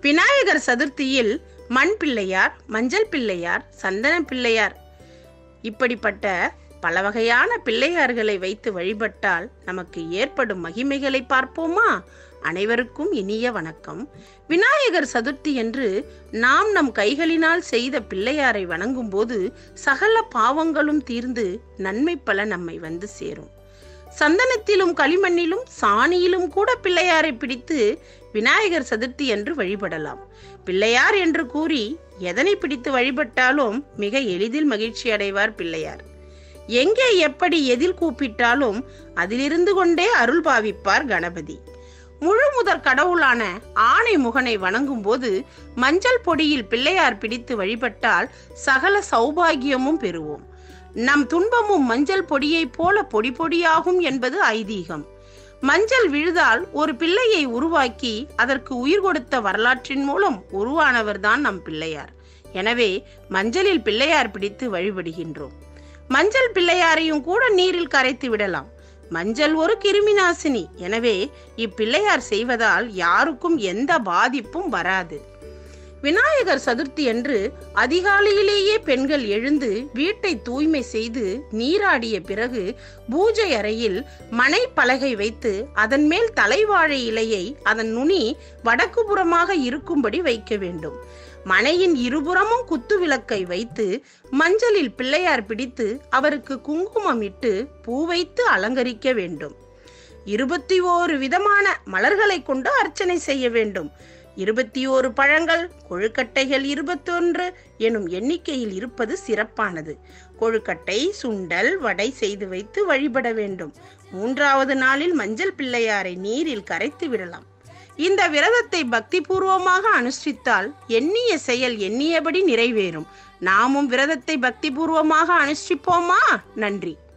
விநாயகர் சதுர்த்தியில் மண் பிள்ளையார் மஞ்சள் பிள்ளையார் சந்தன பிள்ளையார் இப்படிப்பட்ட பல வகையான பிள்ளையார்களை வைத்து வழிபட்டால் நமக்கு ஏற்படும் மகிமைகளை பார்ப்போமா அனைவருக்கும் இனிய வணக்கம் விநாயகர் சதுர்த்தி என்று நாம் நம் கைகளினால் செய்த பிள்ளையாரை வணங்கும் போது சகல பாவங்களும் தீர்ந்து நன்மை பல நம்மை வந்து சேரும் சந்தனத்திலும் களிமண்ணிலும் சாணியிலும் கூட பிள்ளையாரை பிடித்து விநாயகர் சதுர்த்தி என்று வழிபடலாம் பிள்ளையார் என்று கூறி எதனை பிடித்து வழிபட்டாலும் மிக எளிதில் மகிழ்ச்சி அடைவார் பிள்ளையார் எங்கே எப்படி எதில் கூப்பிட்டாலும் அதிலிருந்து கொண்டே அருள் பாவிப்பார் கணபதி முழு முதற் கடவுளான ஆணை முகனை வணங்கும் போது மஞ்சள் பொடியில் பிள்ளையார் பிடித்து வழிபட்டால் சகல சௌபாகியமும் பெறுவோம் நம் துன்பமும் மஞ்சள் பொடியைப் போல பொடி பொடியாகும் என்பது ஐதீகம் மஞ்சள் விழுதால் ஒரு பிள்ளையை உருவாக்கி அதற்கு உயிர் கொடுத்த வரலாற்றின் மூலம் உருவானவர்தான் நம் பிள்ளையார் எனவே மஞ்சளில் பிள்ளையார் பிடித்து வழிபடுகின்றோம் மஞ்சள் பிள்ளையாரையும் கூட நீரில் கரைத்து விடலாம் மஞ்சள் ஒரு கிருமிநாசினி எனவே இப்பிள்ளையார் செய்வதால் யாருக்கும் எந்த பாதிப்பும் வராது விநாயகர் சதுர்த்தி அன்று அதிகாலையிலேயே பெண்கள் எழுந்து வீட்டை தூய்மை செய்து நீராடிய பிறகு பூஜை அறையில் மனை பலகை வைத்து அதன் மேல் தலைவாழை இலையை அதன் நுனி வடக்கு புறமாக இருக்கும்படி வைக்க வேண்டும் மனையின் இருபுறமும் குத்து விளக்கை வைத்து மஞ்சளில் பிள்ளையார் பிடித்து அவருக்கு குங்குமம் இட்டு பூ வைத்து அலங்கரிக்க வேண்டும் இருபத்தி ஓரு விதமான மலர்களை கொண்டு அர்ச்சனை செய்ய வேண்டும் இருபத்தி ஓரு பழங்கள் கொழுக்கட்டைகள் இருபத்தொன்று எனும் எண்ணிக்கையில் இருப்பது சிறப்பானது கொழுக்கட்டை சுண்டல் வடை செய்து வைத்து வழிபட வேண்டும் மூன்றாவது நாளில் மஞ்சள் பிள்ளையாரை நீரில் கரைத்து விடலாம் இந்த விரதத்தை பக்தி பூர்வமாக அனுஷ்டித்தால் எண்ணிய செயல் எண்ணியபடி நிறைவேறும் நாமும் விரதத்தை பக்தி பூர்வமாக அனுஷ்டிப்போமா நன்றி